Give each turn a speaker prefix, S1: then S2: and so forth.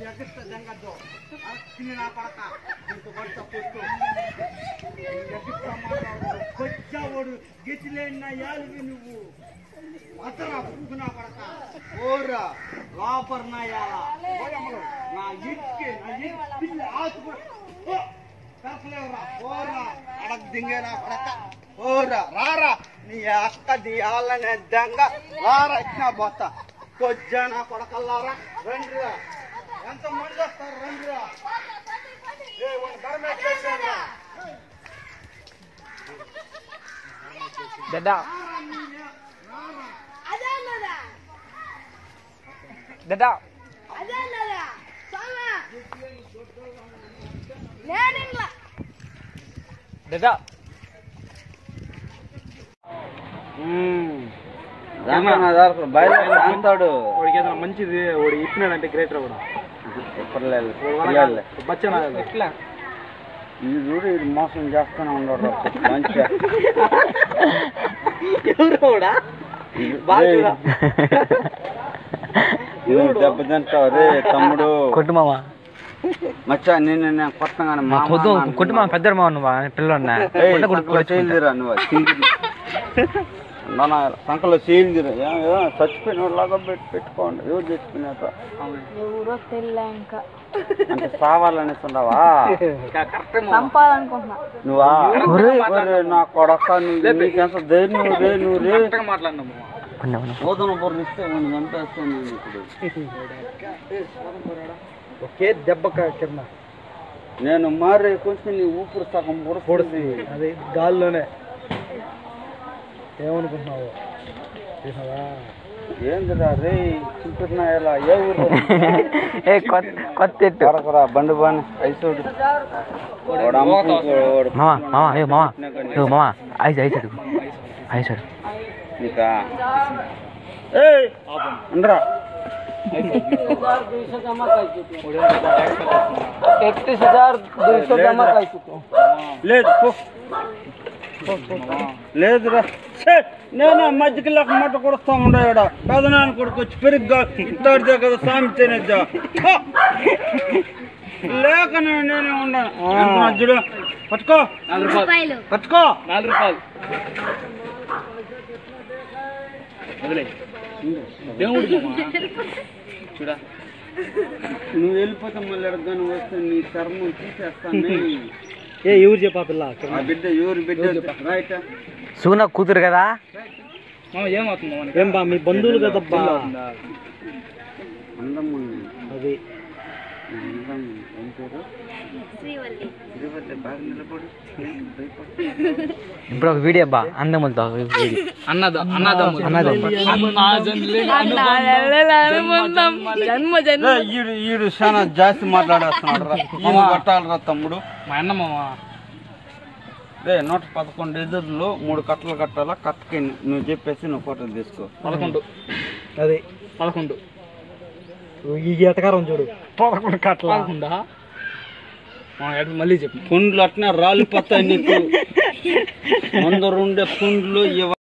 S1: ఎగిస్తా జంగద్దు తిని నా పడక ఇంత పడతా కొట్టు ఎగిస్తా మాట్లాడు కొచ్చావాడు గిచ్చిలేని నా యాలివి నువ్వు అతరా పువ్వు నా పడక ఓరా లోపర్ నా యాల ఓయమ్మలు, నా ఇటుకి నా ఇట్టి ఆకు కసలేవరా ఓరా అడగ దింగే నా పడక ఓరా రారా నీ అక్క నీ ఆళ్ళనే దెంగ రారా ఇచ్చిన బొత్త కొజ్జా నా కొడకల్లారా రండిరా ఎంత మంది వస్తారు రండిరా ఏ వాడిని ధర్మేసేసారా
S2: దడ్డా
S3: అదే అన్నదా
S2: దడ్డా
S3: అదే అన్నదా సామా నేను ఇంగ్లా
S2: దడ్డా
S1: బయట అంతాడు
S2: వాడికి ఏదైనా మంచిది వాడు ఇప్పినాడు అంటే గ్రేటర్ వాడు బచ్చన ఎట్లా
S1: ఈ చూడు ఇది మోసం చేస్తూనే ఉన్నాడు మంచిగా
S2: ఎవరు కూడా బాగా
S1: నువ్వు దెబ్బతింటావు రే తమ్ముడు
S4: కొట్టు మామ
S1: మచ్చా నేను నేను కొట్టగానే మా
S4: కొద్దు కొట్టు మామ పెద్ద మామ నువ్వు పిల్లన్నా
S1: చేయలేదురా నువ్వు నా సంకలో చేయలేదురా చచ్చిపోయిన లాగా పెట్టి పెట్టుకోండి ఎవరు చచ్చిపోయినాక
S3: ఎవరో తెల్ల ఇంకా
S1: అంటే సావాలనేస్తున్నావా
S2: కరెక్ట్
S3: చంపాలనుకుంటున్నా
S1: నువ్వా ఒరే, ఒరే, నా కొడక నువ్వు నీకెంత ధైర్యం రే నువ్వు రే
S2: మాట్లాడినాము
S1: సోదన పొరిస్తే వాడిని చంపేస్తాను నేను ఇప్పుడు
S2: ఒకే దెబ్బ కింద
S1: నేను మారే కొంచెం నీ ఊపిరి సగం పొడిచి
S2: అది గాల్లోనే ఏమనుకుంటున్నావు
S1: ఏందిరా రే చుంటున్నా ఇలా ఏ ఊరు
S4: ఏ కొత్త కొత్త ఎట్టు
S1: కొరకరా బండి బాని ఐసోడు వాడు అమ్ముకుంటూ వాడు
S4: మామ మామ అయ్యో మామ అయ్యో మామ ఐదు ఐదు అడుగు ఐదు అడుగు
S1: నీకా ఏయ్ ఉండరా
S2: इकतीस हजार दो सौ जमा कर चुका हूँ
S1: లేదు పో లేదురా ఛే, నేను మధ్యకి లేక మట్ట కొడుస్తా ఉండేవాడ పెదనాన్న కొడుకు వచ్చి పెరిగ్గా ఇట్టాడితే కదా సామి తినేద్దా హ! లేక నేను నేనే ఉన్నాను ఎంత మధ్యలో పట్టుకో
S3: రూపాయలు
S1: పట్టుకో
S2: నాలుగు రూపాయలు వదిలే దేవుడు చూడా
S1: నువ్వు వెళ్ళిపోతే మళ్ళీ ఎడగానే వస్తే నీ చర్మం తీసేస్తాను
S2: ఏ ఎవరు చెప్పా పిల్ల
S1: ఆ బిడ్డ ఎవరు బిడ్డ రైట్
S4: సుగుణ కూతురు కదా
S2: ఏమవుతుంది ఏం బా మీ బంధువులు కదబ్బా
S1: అందం ఉంది
S2: అది
S1: అందం ఏం పేరు
S3: శ్రీవల్లి
S1: తిరుపతి బాగా నిలబడు భయపడు
S4: ఇప్పుడు ఒక వీడియో అబ్బా అందములతో వీడియో
S2: అన్నదా అన్నదమ్ములు
S3: జన్మ జన్మ
S1: రే, ఈడు ఈడు చాలా జాస్తి మాట్లాడేస్తున్నాడు రా ఈయన కొట్టాలరా తమ్ముడు
S2: మా అన్నమ్మ
S1: రే నూట పదకొండు ఎదురులో మూడు కట్టలు కట్టాలా కట్టకి నువ్వు చెప్పేసి నువ్వు ఫోటో తీసుకో
S2: పదకొండు అది పదకొండు ఈ ఎటకారం చూడు పదకొండు కట్ల పదకొండా మళ్ళీ చెప్పు
S1: పుండ్లు అట్నే రాలిపోతాయి నీకు ముందరుండే పుండ్లు ఇవ